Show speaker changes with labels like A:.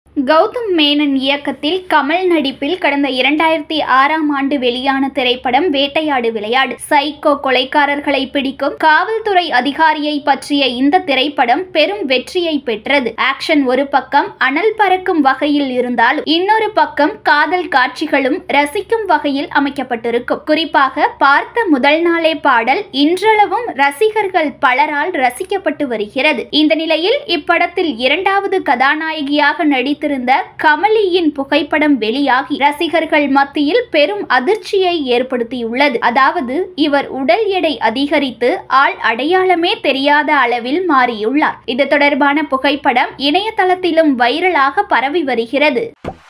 A: கௌதம் மேனன் இயக்கத்தில் கமல் நடிப்பில் கடந்த இரண்டாயிரத்தி ஆறாம் ஆண்டு வெளியான திரைப்படம் வேட்டையாடு விளையாடு சைக்கோ கொலைக்காரர்களை பிடிக்கும் காவல்துறை அதிகாரியை பற்றிய இந்த திரைப்படம் பெரும் வெற்றியை பெற்றது ஆக்ஷன் ஒரு பக்கம் அனல் பறக்கும் வகையில் இருந்தாலும் இன்னொரு பக்கம் காதல் காட்சிகளும் ரசிக்கும் வகையில் அமைக்கப்பட்டிருக்கும் குறிப்பாக பார்த்த முதல் நாளே பாடல் இன்றளவும் ரசிகர்கள் பலரால் ரசிக்கப்பட்டு வருகிறது இந்த நிலையில் இப்படத்தில் இரண்டாவது கதாநாயகியாக நடித்திருந்த கமலியின் புகைப்படம் வெளியாகி ரசிகர்கள் மத்தியில் பெரும் அதிர்ச்சியை ஏற்படுத்தியுள்ளது அதாவது இவர் உடல் எடை அதிகரித்து ஆள் அடையாளமே தெரியாத அளவில் மாறியுள்ளார் இது தொடர்பான புகைப்படம் இணையதளத்திலும் வைரலாக பரவி வருகிறது